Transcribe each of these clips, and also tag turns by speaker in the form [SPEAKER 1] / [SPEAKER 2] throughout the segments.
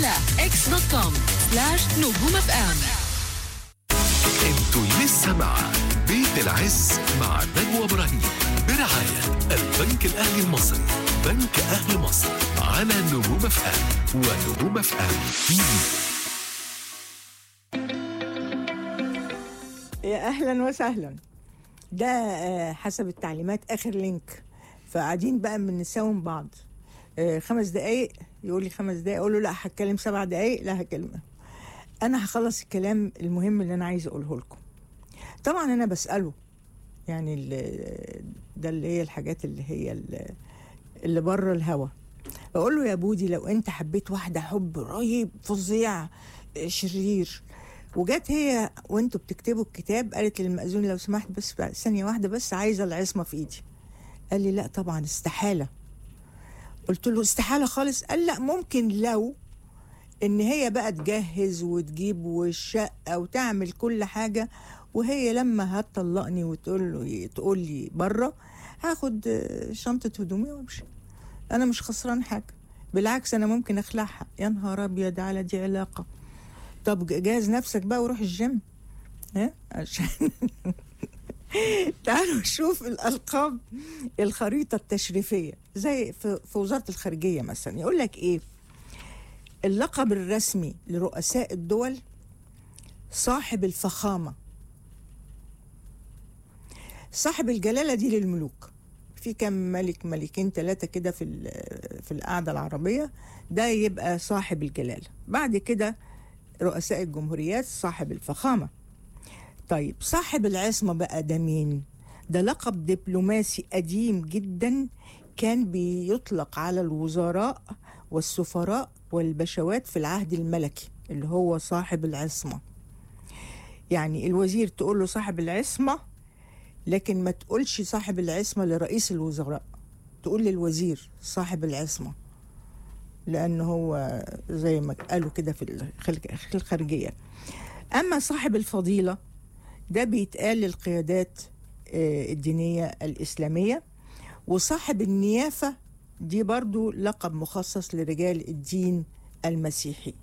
[SPEAKER 1] على اكس دوت كوم سلاش نجوم اف ام
[SPEAKER 2] انتوا لسه مع بيت العز مع نجوى ابراهيم برعاية البنك الاهلي المصري بنك اهل مصر على نجوم اف ام ونجوم اف ام تي في
[SPEAKER 3] يا اهلا وسهلا ده آه، حسب التعليمات اخر لينك فقاعدين بقى بنساوم بعض آه، خمس دقايق يقول لي خمس دقايق اقول له لا هتكلم سبع دقايق لا هكلم انا هخلص الكلام المهم اللي انا عايزه اقوله لكم طبعا انا بساله يعني ال- ده اللي هي الحاجات اللي هي ال- اللي بره الهوا بقول له يا بودي لو انت حبيت واحده حب رهيب فظيع آه، شرير وجت هي وانتوا بتكتبوا الكتاب قالت للمأذون لو سمحت بس بعد ثانية واحدة بس عايزة العصمة في ايدي قال لي لا طبعا استحالة قلت له استحالة خالص قال لا ممكن لو ان هي بقى تجهز وتجيب والشقة وتعمل كل حاجة وهي لما هتطلقني وتقول له تقول لي بره هاخد آه، شنطة هدومي وامشي انا مش خسران حاجة بالعكس انا ممكن اخلعها يا نهار ابيض على دي علاقة طب جهز نفسك بقى وروح الجيم ها عشان تعالوا نشوف الألقاب الخريطة التشريفية زي في, في وزارة الخارجية مثلا يقول لك إيه اللقب الرسمي لرؤساء الدول صاحب الفخامة صاحب الجلالة دي للملوك في كم ملك ملكين ثلاثة كده في ال- في القعدة العربية ده يبقى صاحب الجلالة بعد كده رؤساء الجمهوريات صاحب الفخامة طيب صاحب العصمة بقى ده مين؟ ده لقب دبلوماسي قديم جدا كان بيطلق على الوزراء والسفراء والبشوات في العهد الملكي اللي هو صاحب العصمة يعني الوزير تقول له صاحب العصمة لكن ما تقولش صاحب العصمة لرئيس الوزراء تقول للوزير صاحب العصمة لأنه هو زي ما قالوا كده في الخلق- في الخارجية أما صاحب الفضيلة ده بيتقال للقيادات آه، الدينية الإسلامية وصاحب النيافة دي برضو لقب مخصص لرجال الدين المسيحي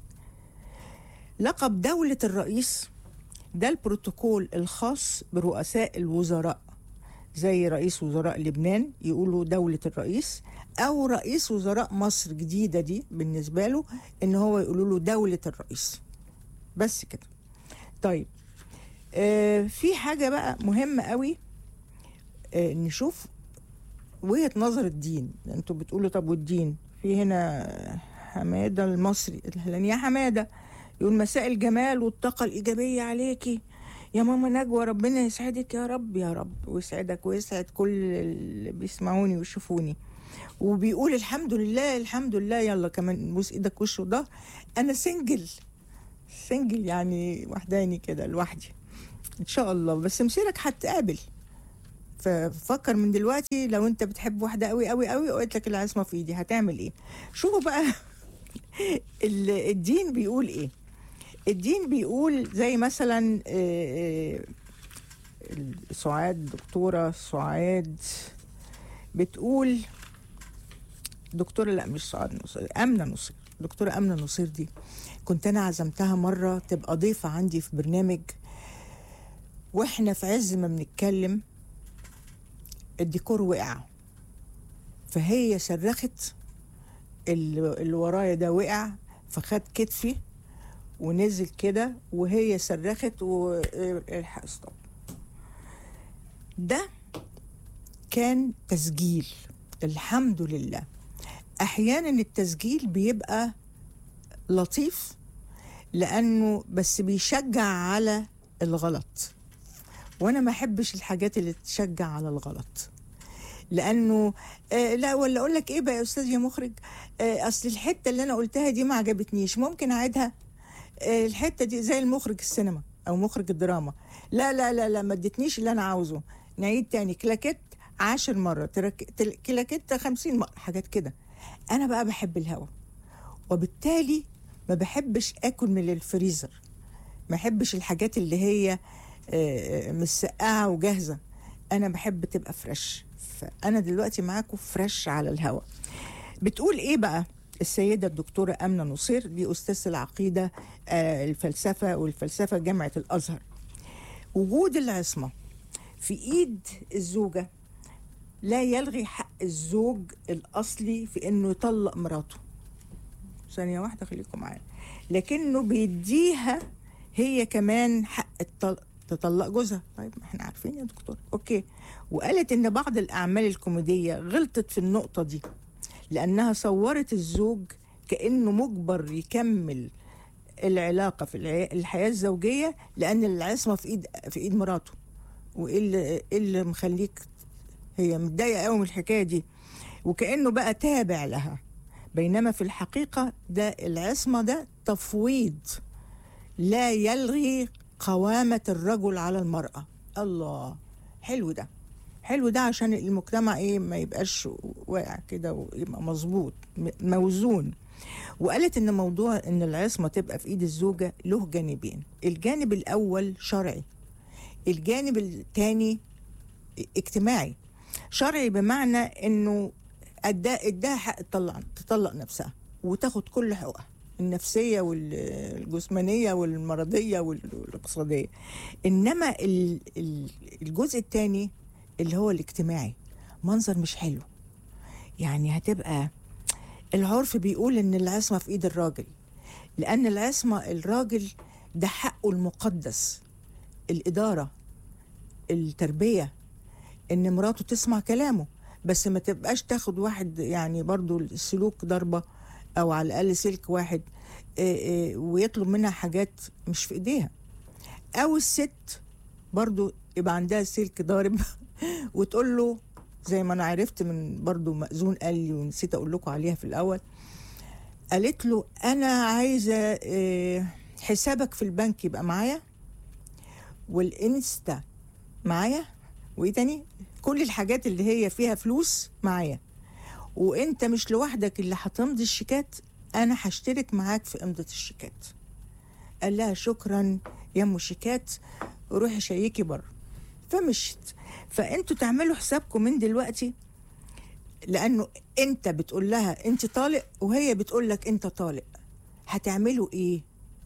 [SPEAKER 3] لقب دولة الرئيس ده البروتوكول الخاص برؤساء الوزراء زي رئيس وزراء لبنان يقولوا دولة الرئيس أو رئيس وزراء مصر جديدة دي بالنسبة له إن هو يقولوا له دولة الرئيس بس كده طيب آه في حاجة بقى مهمة قوي آه نشوف وجهة نظر الدين انتوا بتقولوا طب والدين في هنا حمادة المصري اهلا يا حمادة يقول مساء الجمال والطاقة الإيجابية عليكي يا ماما نجوى ربنا يسعدك يا رب يا رب ويسعدك ويسعد كل اللي بيسمعوني ويشوفوني وبيقول الحمد لله الحمد لله يلا كمان بوس ايدك وش وده انا سنجل سنجل يعني وحداني كده لوحدي ان شاء الله بس مسيرك هتقابل ففكر من دلوقتي لو انت بتحب واحده قوي قوي قوي وقلت لك العصمه في ايدي هتعمل ايه شوفوا بقى ال- الدين بيقول ايه الدين بيقول زي مثلا آه، آه، سعاد دكتوره سعاد بتقول دكتوره لا مش سعاد نصير امنه نصير دكتوره امنه نصير دي كنت انا عزمتها مره تبقى ضيفه عندي في برنامج واحنا في عز ما بنتكلم الديكور وقع فهي صرخت ال- اللي ورايا ده وقع فخد كتفي ونزل كده وهي صرخت و الحق ستوب ده كان تسجيل الحمد لله احيانا التسجيل بيبقى لطيف لانه بس بيشجع على الغلط وانا ما احبش الحاجات اللي تشجع على الغلط لانه آه لا ولا اقول لك ايه بقى يا استاذ يا مخرج آه اصل الحته اللي انا قلتها دي ما عجبتنيش ممكن اعيدها آه الحته دي زي المخرج السينما او مخرج الدراما لا لا لا لا ما ادتنيش اللي انا عاوزه نعيد تاني كلاكيت عشر مرة ترك... تل... كلاكيت خمسين مرة حاجات كده أنا بقى بحب الهوا وبالتالي ما بحبش آكل من الفريزر ما بحبش الحاجات اللي هي آه، مسقعة وجاهزة أنا بحب تبقى فريش فأنا دلوقتي معاكم فريش على الهوا بتقول إيه بقى السيدة الدكتورة أمنة نصير دي أستاذة العقيدة آه، الفلسفة والفلسفة جامعة الأزهر وجود العصمة في إيد الزوجة لا يلغي حق الزوج الأصلي في إنه يطلق مراته ثانية واحدة خليكم معايا لكنه بيديها هي كمان حق الطلق تطلق جوزها طيب ما احنا عارفين يا دكتور اوكي وقالت ان بعض الاعمال الكوميديه غلطت في النقطه دي لانها صورت الزوج كانه مجبر يكمل العلاقه في العي- الحياه الزوجيه لان العصمه في ايد في ايد مراته وايه اللي إيه اللي مخليك هي متضايقه قوي من الحكايه دي وكانه بقى تابع لها بينما في الحقيقه ده العصمه ده تفويض لا يلغي قوامة الرجل على المرأة الله حلو ده حلو ده عشان المجتمع ايه ما يبقاش واقع كده ويبقى مظبوط م- موزون وقالت ان موضوع ان العصمة تبقى في ايد الزوجة له جانبين الجانب الاول شرعي الجانب الثاني اجتماعي شرعي بمعنى انه اداها اداها حق تطلق تطلق نفسها وتاخد كل حقوقها النفسيه والجسمانيه والمرضيه والاقتصاديه انما ال- ال- الجزء الثاني اللي هو الاجتماعي منظر مش حلو يعني هتبقى العرف بيقول ان العصمه في ايد الراجل لان العصمه الراجل ده حقه المقدس الاداره التربيه ان مراته تسمع كلامه بس ما تبقاش تاخد واحد يعني برضو السلوك ضربة او على الاقل سلك واحد آه، آه، ويطلب منها حاجات مش في ايديها او الست برضو يبقى عندها سلك ضارب وتقول له زي ما انا عرفت من برضو مأذون قال لي ونسيت اقول لكم عليها في الاول قالت له انا عايزه آه، حسابك في البنك يبقى معايا والانستا معايا وايه تاني كل الحاجات اللي هي فيها فلوس معايا وانت مش لوحدك اللي هتمضي الشيكات انا هشترك معاك في امضة الشيكات قال لها شكرا يا ام شيكات روحي شيكي بره فمشت فانتوا تعملوا حسابكم من دلوقتي لانه انت بتقول لها انت طالق وهي بتقول لك انت طالق هتعملوا ايه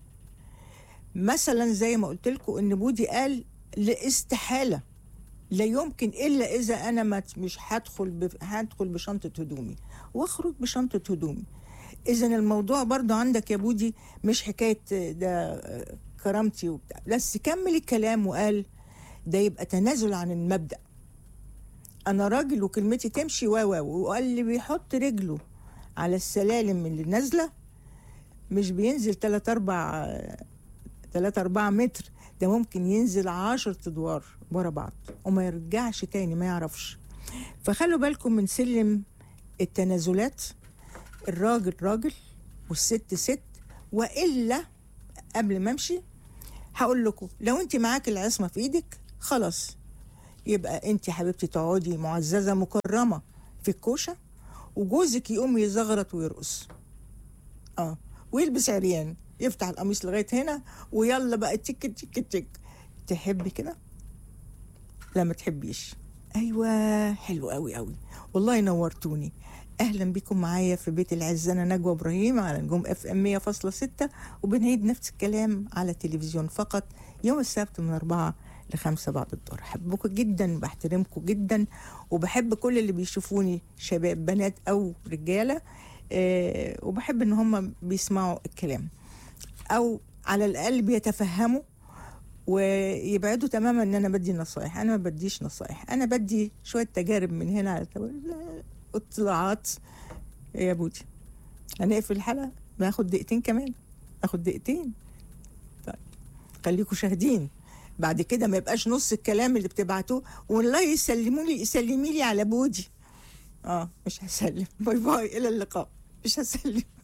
[SPEAKER 3] مثلا زي ما قلت لكم ان بودي قال لاستحاله لا يمكن الا اذا انا ما مش هدخل ب... هدخل بشنطه هدومي واخرج بشنطه هدومي اذا الموضوع برضو عندك يا بودي مش حكايه ده كرامتي وبتاع بس كمل الكلام وقال ده يبقى تنازل عن المبدا انا راجل وكلمتي تمشي و و وقال اللي بيحط رجله على السلالم اللي نازله مش بينزل 3 4 3 4 متر ده ممكن ينزل 10 ادوار ورا بعض وما يرجعش تاني ما يعرفش فخلوا بالكم من سلم التنازلات الراجل راجل والست ست والا قبل ما امشي هقول لكم لو انت معاك العصمه في ايدك خلاص يبقى انت يا حبيبتي تقعدي معززه مكرمه في الكوشه وجوزك يقوم يزغرط ويرقص اه ويلبس عريان يفتح القميص لغايه هنا ويلا بقى تك تك تك تحبي كده لا ما تحبيش ايوه حلو قوي قوي والله نورتوني اهلا بكم معايا في بيت العز انا نجوى ابراهيم على نجوم اف ام 100.6 وبنعيد نفس الكلام على التلفزيون فقط يوم السبت من 4 لخمسة بعد الظهر بحبكم جدا وبحترمكم جدا وبحب كل اللي بيشوفوني شباب بنات او رجاله أه وبحب ان هم بيسمعوا الكلام او على الاقل بيتفهموا ويبعدوا تماما ان انا بدي نصايح انا ما بديش نصايح انا بدي شويه تجارب من هنا على اطلاعات يا بودي هنقفل الحلقه ناخد دقيقتين كمان اخد دقيقتين طيب خليكم شاهدين بعد كده ما يبقاش نص الكلام اللي بتبعتوه والله يسلموا لي يسلمي لي على بودي اه مش هسلم باي باي الى اللقاء مش هسلم